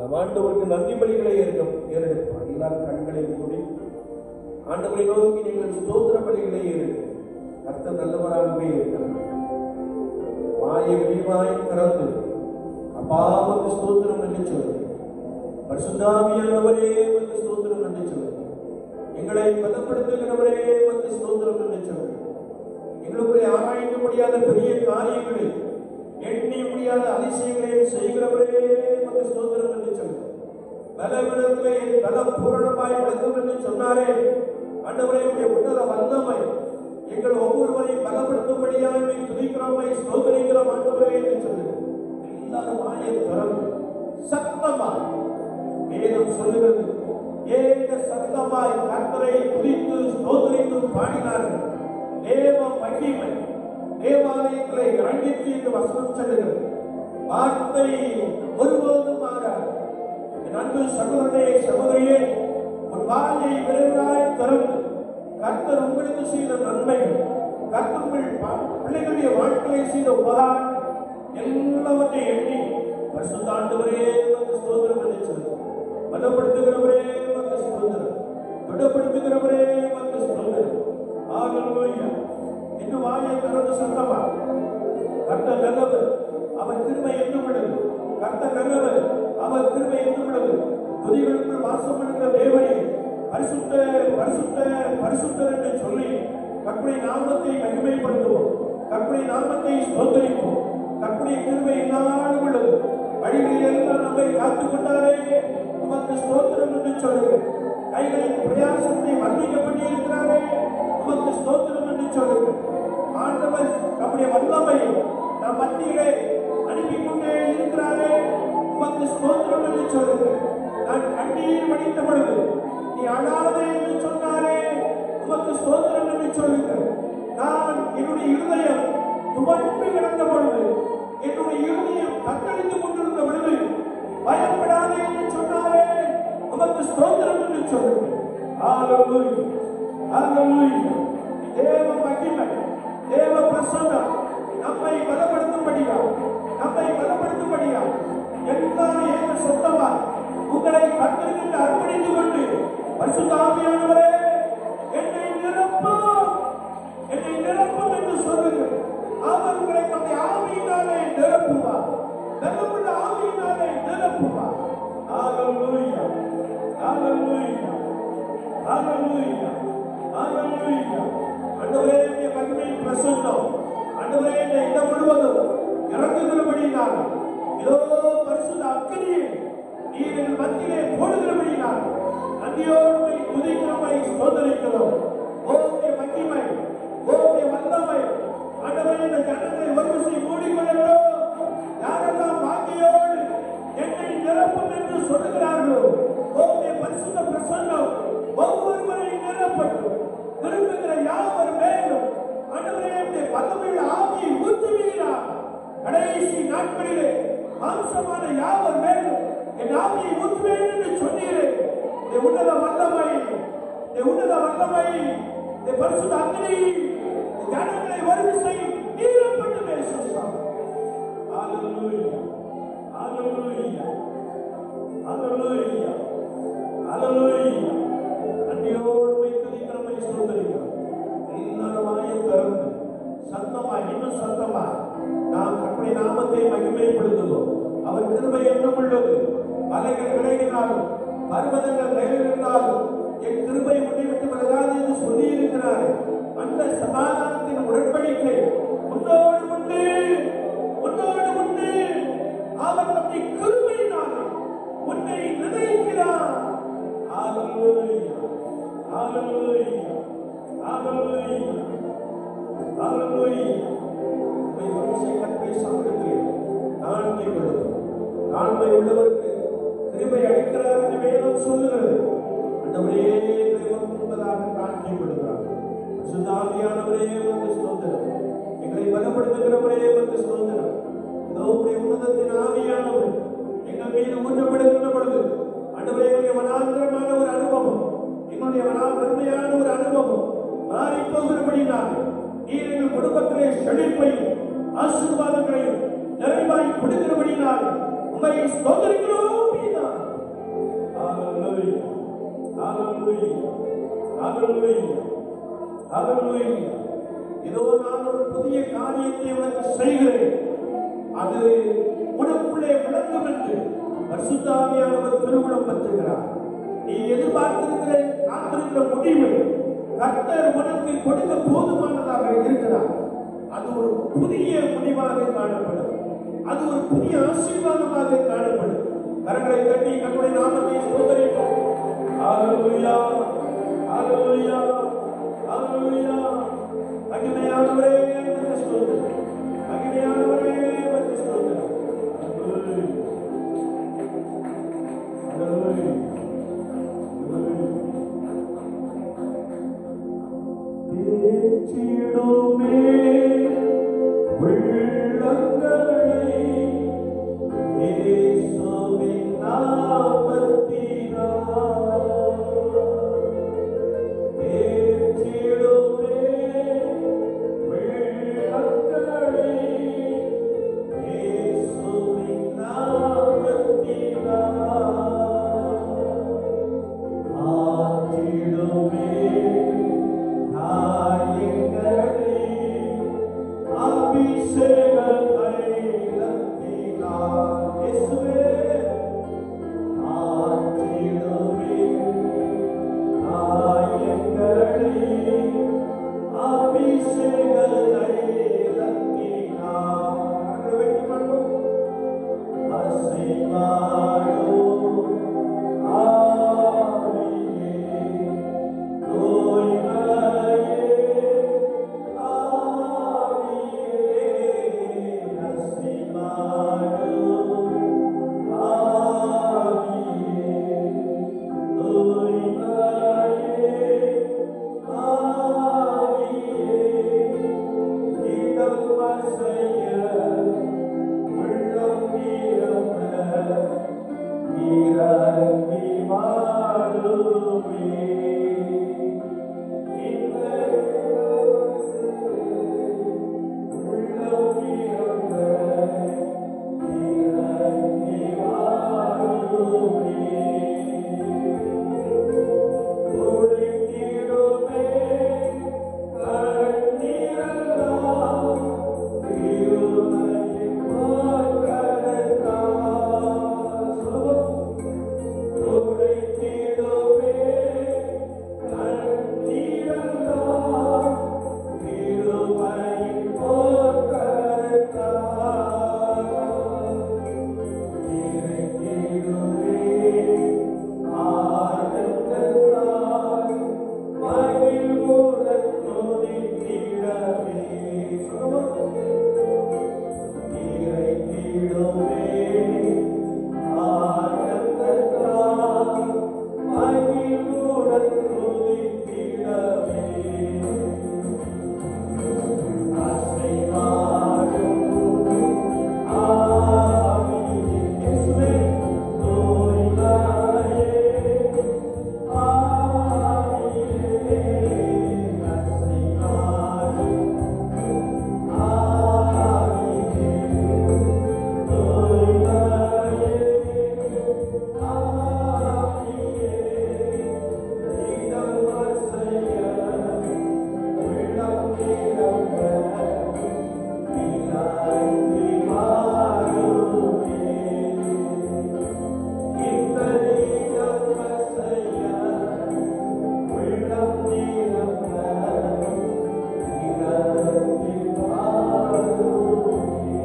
நாம் ஆண்டவருக்கு நன்றி பலிகளை ஏற்கும் ஏறெடுப்போம் எல்லாரும் கண்களை மூடி ஆண்டவரை நோக்கி நீங்கள் ஸ்தோத்திர பலிகளை ஏறுங்கள் கர்த்தர் நல்லவராகவே இருக்கிறார் வாயை விரிவாய் திறந்து அப்பாவுக்கு ஸ்தோத்திரம் என்று சொல்லுங்கள் பரிசுத்தாவியானவரே வந்து ஸ்தோத்திரம் என்று சொல்லுங்கள் எங்களை பலப்படுத்துகிறவரே வந்து ஸ்தோத்திரம் என்று சொல்லுங்கள் எங்களுக்குள்ளே ஆராய்ந்து முடியாத பெரிய காரியங்களை எண்ணி முடியாத அதிசயங்களையும் செய்கிறவரே வந்து ஸ்தோத்திரம் என்று சொல்லுங்கள் பலவிடத்திலே என் பலம் பூரணமாய் விளங்கும் என்று சொன்னாரே ஆண்டவரே உடைய உன்னத வல்லமை எங்கள் ஒவ்வொருவரையும் பலப்படுத்தும்படியாக நீ துதிக்கிறோமை ஸ்தோதரிக்கிறோம் ஆண்டவரே என்று சொல்லுங்கள் எல்லாரும் வாயை திறந்து சத்தமாய் வேதம் சொல்லுகிறது ஏக சத்தமாய் கர்த்தரை துதித்து ஸ்தோதரித்து பாடினார்கள் தேவ மகிமை தேவாலயங்களை இறங்கித்து என்று வசனம் சொல்லுகிறது வார்த்தை ஒருபோதும் மாறாது என் அன்பு சகோதரனே சகோதரியே உன் வாயை விரைவாய் திறந்து கர்த்தர் உங்களுக்கு செய்த நன்மைகள் கர்த்தர் உங்கள் பா- பிள்ளைகளுடைய வாழ்க்கையை செய்த உபகாரம் எல்லாவற்றையும் எண்ணி பரிசுத்தாண்டவரே வந்து ஸ்தோத்திரம் என்று சொல்லுங்கள் பலப்படுத்துகிறவரே வந்து ஸ்தோத்திரம் திடப்படுத்துகிறவரே வந்து ஸ்தோத்திரம் ஆகலூயா இன்னும் வாயை திறந்து சத்தமா கர்த்தர் நல்லவர் அவர் கிருபை என்றும் உள்ளது கர்த்தர் நல்லவர் அவர் கிருபை என்றும் உள்ளது துதிகளுக்குள் வாசம் பண்ணுகிற தேவனே பரிசுத்த பரிசுத்த பரிசுத்தர் என்று சொல்லி கற்பனை நாமத்தை மகிமைப்படுத்துவோம் கற்பனை நாமத்தை ஸ்தோத்தரிப்போம் கற்பனை கிருபை என்னாலும் உள்ளது வழிகளில் எல்லாம் நம்மை காத்துக் கொண்டாரே உமக்கு ஸ்தோத்திரம் என்று சொல்லுங்கள் கைகளின் பிரயாசத்தை வர்ணிக்கப்பட்டு இருக்கிறாரே உமக்கு ஸ்தோத்திரம் என்று சொல்லுங்கள் ஆண்டவர் நம்முடைய வல்லமை நம் மத்தியிலே அனுப்பி கொண்டே இருக்கிறாரே உமக்கு ஸ்தோத்திரம் என்று சொல்லுங்கள் நான் கண்ணீர் வடித்த பொழுது நீ அழாதே என்று சொன்னாரே உமக்கு ஸ்தோத்திரம் என்று சொல்லுங்கள் நான் என்னுடைய இருதயம் துவண்டு கிடந்த பொழுது என்னுடைய இருதயம் தத்தளித்துக் கொண்டிருந்த பொழுது பயப்படாதே என்று சொன்னாரே உமக்கு ஸ்தோத்திரம் என்று சொல்லுங்கள் ஹalleluya ஹalleluya தேவ மகிமை தேவ பிரசன்னம் நம்மை பலப்படுத்தும்படியா நம்மை பலப்படுத்தும்படியா எல்லாரும் ஏக சொந்தமா உங்களை கத்திருக்கின்ற அர்ப்பணித்துக் கொண்டு பரிசுத்தாமியானவரே என்னை நிரப்பும் என்னை நிரப்பும் என்று சொல்லுங்கள் அவர் உங்களை நம்முடைய ஆவியினாலே நிரப்புவார் நல்லமுள்ள ஆவியினாலே நிரப்புவார் ஹalleluya ஹalleluya ஹalleluya ஹalleluya ஆண்டவரே உம்முடைய மகிமையின் பிரசன்னம் ஆண்டவரே இந்த இடம் முழுவதும் இறங்குகிறபடினால் இதோ பரிசுத்த அக்கினியை நீர் எங்கள் மத்தியிலே போடுகிறபடினால் நன்றியோடு உம்மை துதிக்கிறோமை ஸ்தோத்தரிக்கிறோம் ஓம்முடைய மகிமை ஓம்முடைய வல்லமை ஆண்டவரே இந்த ஜனங்களை ஒரு விசை மூடிக்கொள்ளட்டும் யாரெல்லாம் வாங்கியோடு என்னை நிரப்பும் என்று சொல்லுகிறார்களோ ஓம்முடைய பரிசுத்த பிரசன்னம் ஒவ்வொருவரையும் நிரப்பட்டும் விரும்புகிற யாவர் மேலும் ஆண்டவரே உம்முடைய வல்லமையுள்ள ஆவியை ஊற்றுவீரார் கடைசி நாட்களிலே மாம்சமான யாவர் மேலும் என் ஆவியை ஊற்றுவேன் என்று சொன்னீரே இந்த உன்னத வல்லமை இந்த உன்னத வல்லமை இந்த பரிசுத்த அக்னி இந்த ஜனங்களை ஒரு விசை நீரப்பட்டு பேசுகிறார் Hallelujah. Hallelujah. Hallelujah. Hallelujah. நன்றியோடு போய் துதிக்கிறோமை ஸ்தோத்தரிக்கிறோம். எல்லாரும் வாயை திறந்து சத்தமா இன்னும் சத்தமா நாம் கற்பனை நாமத்தை மகிமைப்படுத்துவோம் அவர் கிருபை என்னும் உள்ளது மலைகள் விலகினாலும் பர்வதங்கள் நிலைநின்றாலும் என் கிருபை உன்னை விட்டு விலகாது என்று சொல்லி இருக்கிறார் அந்த சமாதானத்தின் உடன்படிக்கை உன்னோடு உண்டு உன்னோடு உண்டு அவர் நம்மை கிருபையினாலே உன்னை நினைக்கிறார் Hallelujah. Hallelujah. Hallelujah. Hallelujah. உம்மை மனுஷன் கற்பனை சமூகத்திலே தாழ்மை உள்ளவர். தாழ்மை உள்ளவருக்கு கிருபை அளிக்கிறார் என்று வேதம் சொல்லுகிறது அந்தவரே தேவன் முன்பதாக தாழ்மை கொள்கிறார் சுதாமியானவரே வந்து ஸ்தோத்திரம் எங்களை பலப்படுத்துகிறவரே வந்து ஸ்தோத்திரம் இதோ உடைய உன்னதத்தின் ஆவியானவர் எங்கள் மீது ஊற்றப்படுகின்ற பொழுது ஆண்டவரே எங்களுடைய வனாந்திரமான ஒரு அனுபவம் எங்களுடைய வனா பெருமையான ஒரு அனுபவம் மாறி போகிறபடினால் நீர் எங்கள் குடும்பத்திலே செழிப்பையும் ஆசீர்வாதங்களையும் நிறைவாய் கொடுக்கிறபடினால் உண்மை ஸ்தோத்திரிக்கிறோம் நீதான். ஹalleluya ஹalleluya இதோ நான் ஒரு புதிய காரியத்தை உனக்கு செய்கிறேன் அது உனக்குள்ளே விளங்கும் என்று பரிசுத்தாவியானவர் திருமணம் பற்றுகிறார் நீ எதிர்பார்த்திருக்கிற காத்திருக்கிற முடிவு கர்த்தர் உனக்கு கொடுக்க போதுமானதாக இருக்கிறார் அது ஒரு புதிய முடிவாக காணப்படும் அது ஒரு புதிய ஆசீர்வாதமாக காணப்படும் கரங்களை கட்டி கட்டுடைய நாமத்தை சோதரிப்போம் ஹalleluya ஹalleluya ஹalleluya மகிமையானவரே உமக்கு ஸ்தோத்திரம் மகிமையானவரே உமக்கு ஸ்தோத்திரம் ஹalleluya ஹalleluya தேற்றிடுமே உள்ளங்களை இயேசுவின் நாமத்தினால் தேற்றிடுமே உள்ளங்களை இயேசுவின் நாமத்தினால் ஆற்றிடுமே காயங்களை அபிஷேக தைலத்தினால் இயேசுவே ஆற்றிடுமே காயங்களை அபிஷேக தைலத்தினால் வெற்றி பண்ணும் அசைவாடோ ஆவியே தூய்மையே ஆவியே அசைவாடோ ஆவியே தூய்மையே ஆவியே இடம் அசைய உள்ளம் நிரம்ப இறங்கி வாழுமே இந்த உள்ளம் நிரம்ப இறங்கி வாழுமே துடித்திடுமே கண்ணீரெல்லாம் இருமையின் பார்க்கடத்தான் துடைத்திடுமே கண்ணீரெல்லாம் இருமையின் பார்க்கடத்தான் இறைத்திடுமே ஆனந்தத்தால் மகிழ்வுடன் துதித்திடவே இறைத்திடுமே ஆனந்தத்தால் மகிழ்வுடன் துதித்திடவே அசைவாடும் ஆவியே இயேசுவே தூய்மையே ஆவியே அசைவாடும் ஆவியே தூய்மையே ஆவியே இடம் அசைய உள்ளம் நிரம்ப இறங்கி வாருமே இந்த இடம் அசைய உள்ளம் நிரம்ப இறங்கி வாருமே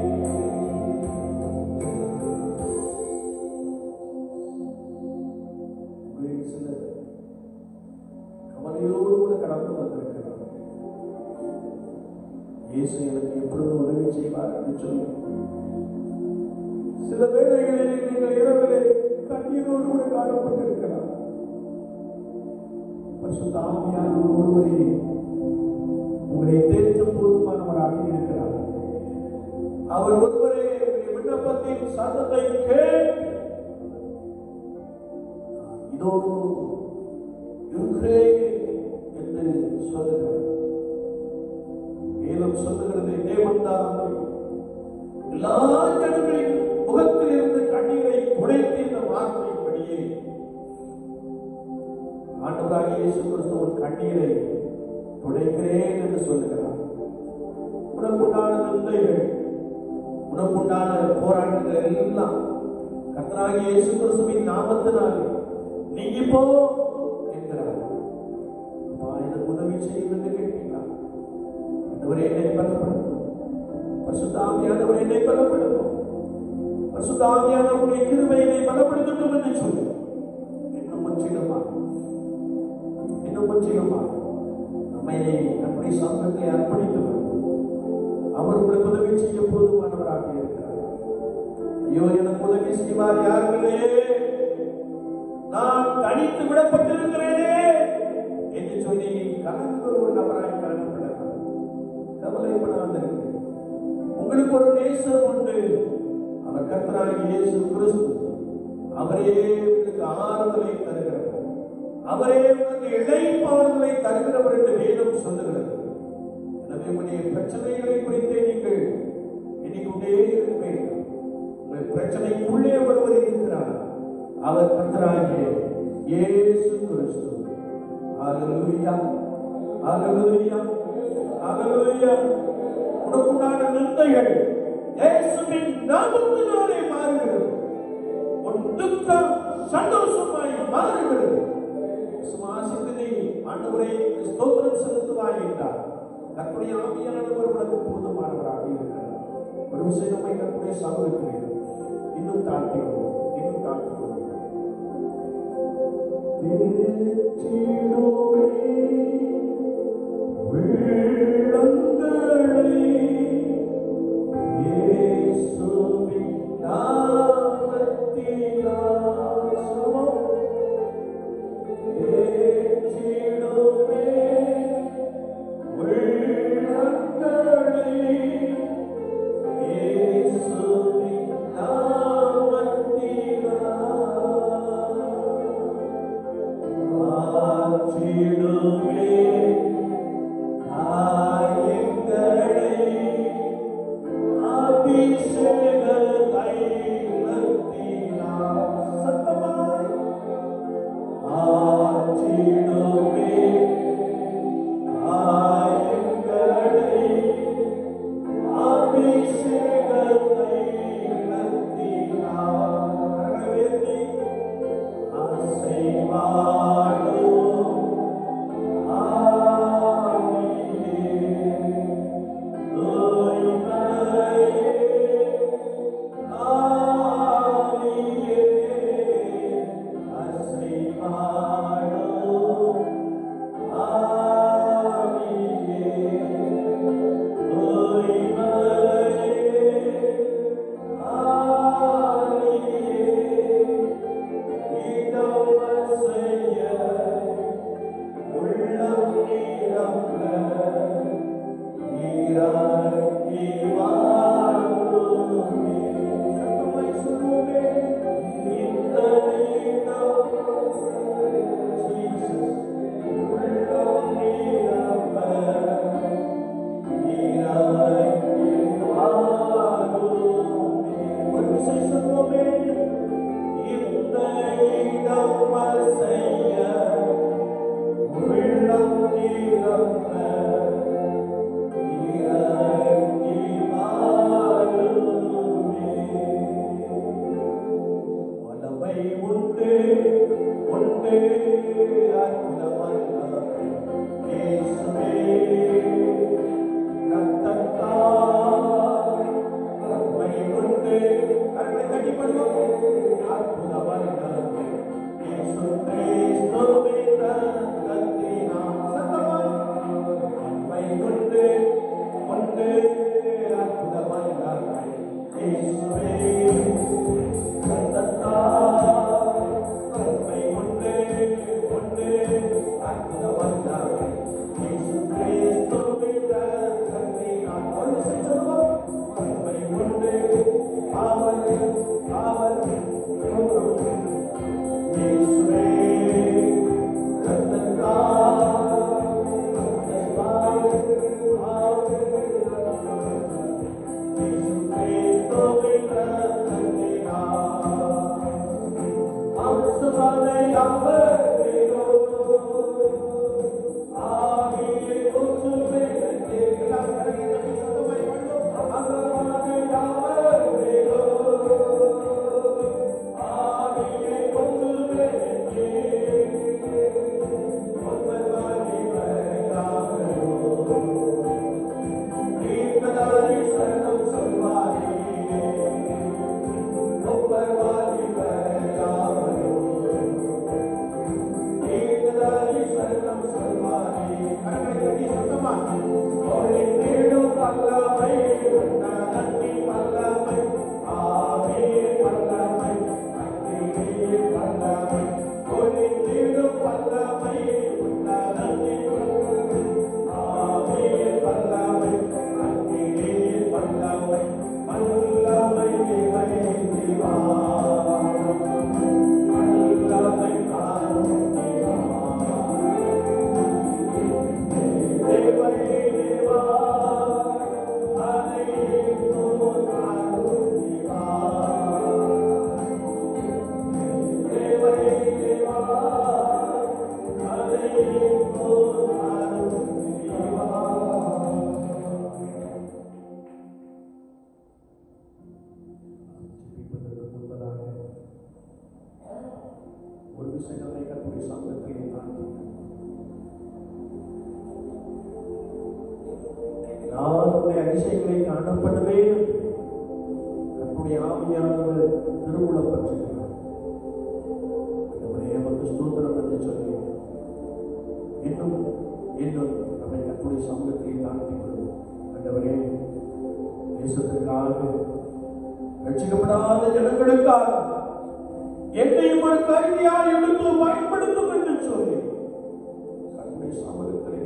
உங்களில் சிலர் கவலையோடு கூட கடந்து வந்திருக்கிறார் இயேசு எனக்கு எப்பொழுது உதவி செய்வார் என்று சொல்லி சில வேளைகளில் நீங்கள் இரவிலே கண்ணீரோடு கூட காணப்பட்டிருக்கிறார் பரிசுத்தாமியான ஒருவரே உங்களை தேற்றும் போதுமானவராக இருக்கிறார் அவர் ஒருவரே உங்களுடைய விண்ணப்பத்தின் சத்தத்தை கேட்டு இதோ இருக்கிறேன் என்று சொல்லுகிறார் மேலும் சொல்லுகிறது தேவன் தாமே எல்லா ஜனங்களின் முகத்தில் இருந்து கண்ணீரை துடைத்து இந்த வார்த்தைப்படியே ஆண்டவராகிய இயேசு கிறிஸ்து உன் கண்ணீரை துடைக்கிறேன் என்று சொல்லுகிறார் உனக்குண்டான நிந்தைகள் உனக்குண்டான போராட்டங்கள் எல்லாம் கர்த்தராகிய இயேசு கிறிஸ்துவின் நாமத்தினாலே நீங்கி போ என்கிறார் அப்பா எனக்கு உதவி செய்யும் என்று கேட்கிறீங்களா ஆண்டவரே என்னை பலப்படுத்தும் பரிசுத்தாமியானவர் என்னை பலப்படுத்தும் பரிசுத்தாமியானவருடைய கிருபை என்னை பலப்படுத்தட்டும் என்று சொல்லு இன்னும் முற்றிலுமா இன்னும் முற்றிலுமா நம்மை நம்முடைய சமூகத்தை அர்ப்பணித்து அவர் உங்களுக்கு உதவி செய்ய போதுமானவராக இருக்கிறார் ஐயோ எனக்கு உதவி செய்வார் யாரும் இல்லையே நான் தனித்து விடப்பட்டிருக்கிறேனே என்று சொல்லி கலந்து ஒரு நபராய் காணப்படலாம் கவலைப்படாதீர்கள் உங்களுக்கு ஒரு நேசர் உண்டு அவர் கர்த்தராகிய இயேசு கிறிஸ்து அவரே உங்களுக்கு ஆறுதலை தருகிறவர் அவரே உங்களுக்கு இழைப்பாறுதலை தருகிறவர் என்று வேதம் சொல்லுகிறது எனவே உங்களுடைய பிரச்சனைகளை குறித்தே நீங்கள் எண்ணிக்கொண்டே இருக்க வேண்டும் உங்கள் பிரச்சனைக்குள்ளே ஒருவர் இருக்கிறார் அவர் கர்த்தராகிய இயேசு கிறிஸ்து ஹalleluya ஹalleluya ஹalleluya உனக்குண்டான நிந்தைகள் இயேசுவின் நாமத்தினாலே மாறுகிறது உன் துக்கம் சந்தோஷமாய் மாறுகிறது சுவாசித்து நீ ஆண்டவரை ஸ்தோத்திரம் செலுத்துவாய் என்றார் கர்த்தருடைய ஆவியானவர் உனக்கு போதுமானவராக இருக்கிறார் ஒரு விஷயம் நம்மை கர்த்தருடைய சமூகத்தில் இன்னும் தாழ்த்திக்கொள்வோம் இன்னும் தாழ்த்திக்கொள்வோம் விஷயங்களை கத்துடைய சமூகத்திலே தாழ்த்தி எல்லாருடைய அதிசயங்களை காணப்படவே கத்துடைய ஆவியானவர் திருவுளப்பட்டிருக்கிறார் ஆண்டவரே வந்து ஸ்தோத்திரம் என்று சொல்லி இன்னும் இன்னும் நம்மை கத்துடைய சமூகத்தை தாழ்த்தி கொள்வோம் ஆண்டவரே தேசத்திற்காக ரட்சிக்கப்படாத ஜனங்களுக்காக என்னையும் ஒரு கருவியால் எடுத்து பயன்படுத்தும் என்று சொல்லி கத்துடைய சமூகத்திலே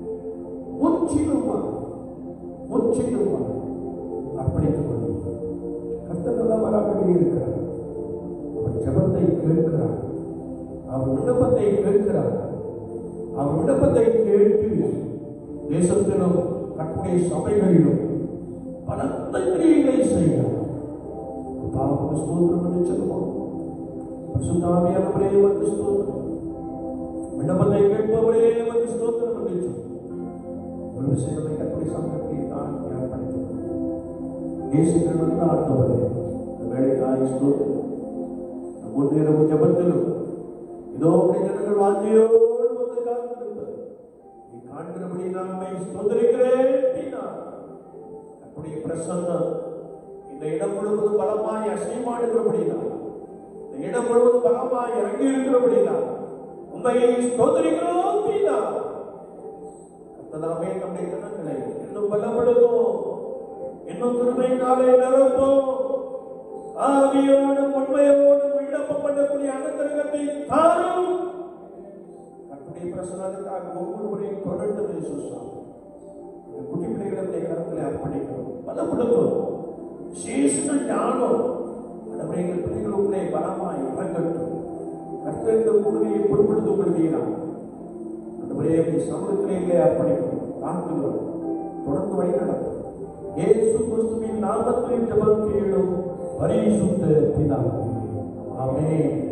முற்றிலுமாக முற்றிலுமாக அர்ப்பணித்துக் கொள்வோம் கர்த்தர் நல்லவராகவே இருக்கிறார் அவர் ஜெபத்தை கேட்கிறார் அவர் விண்ணப்பத்தை கேட்கிறார் அவர் விண்ணப்பத்தை கேட்டு தேசத்திலும் கட்டுடைய சபைகளிலும் பலத்த கிரியைகளை செய்கிறார் அப்பாவுக்கு ஸ்தோத்திரம் என்று சொல்லுவோம் பரிசுத்தாவியானவரே வந்து ஸ்தோத்திரம் விண்ணப்பத்தை கேட்பவரே வந்து ஸ்தோத்திரம் என்று சொல்லுவோம் ஒரு விஷயத்தை கட்டுடைய சமூகத்தை தான் அர்ப்பணித்துக் நேசிக்கிறவர்கள் ஆண்டவரே இந்த வேலைக்காய் ஸ்தோத்திரம் நம் முன்னேறும் ஜபத்திலும் இதோ உடைய ஜனங்கள் வாஞ்சையோடு வந்து காத்திருப்பது நீ காண்கிறபடி நம்மை ஸ்தோத்திரிக்கிறேன் அப்படின்னார். கர்த்தருடைய பிரசன்னம் இந்த இடம் முழுவதும் பலமாய் அசைமாடுகிறபடினால் இந்த இடம் முழுவதும் பலமாய் இறங்கி இருக்கிறபடினால் உண்மையை ஸ்தோத்திரிக்கிறோம் அப்படின்னார். கர்த்ததாமே நம்முடைய ஜனங்களை இன்னும் பலப்படுத்தும் இன்னும் கிருபையினாலே நிரப்பும் ஆவியோடும் உண்மையோடும் விண்ணப்பம் பண்ணக்கூடிய அனுக்கிரகத்தை தாரும் கர்த்தருடைய பிரசனத்துக்காக ஒவ்வொருவரையும் தொடர்ந்து நேசுசாமி இந்த குட்டி பிள்ளைகளுடைய கருத்தில் அர்ப்பணிக்கிறோம் பலப்படுத்தும் விசேஷ ஞானம் கடவுளை எங்கள் பிள்ளைகளுக்குள்ளே பலமாய் இறங்கட்டும் கர்த்தர் இந்த கூடுகையை பொருட்படுத்திக் கொள்கிறார் அந்தவரே அப்படி சமூகத்திலே அர்ப்பணிக்கிறோம் தாழ்த்துகிறோம் தொடர்ந்து வழி நடத்தும் இயேசு கிறிஸ்துவின் நாமத்தில் ஜெபம் கேளும் பரிசுத்த பிதாவே ஆமென்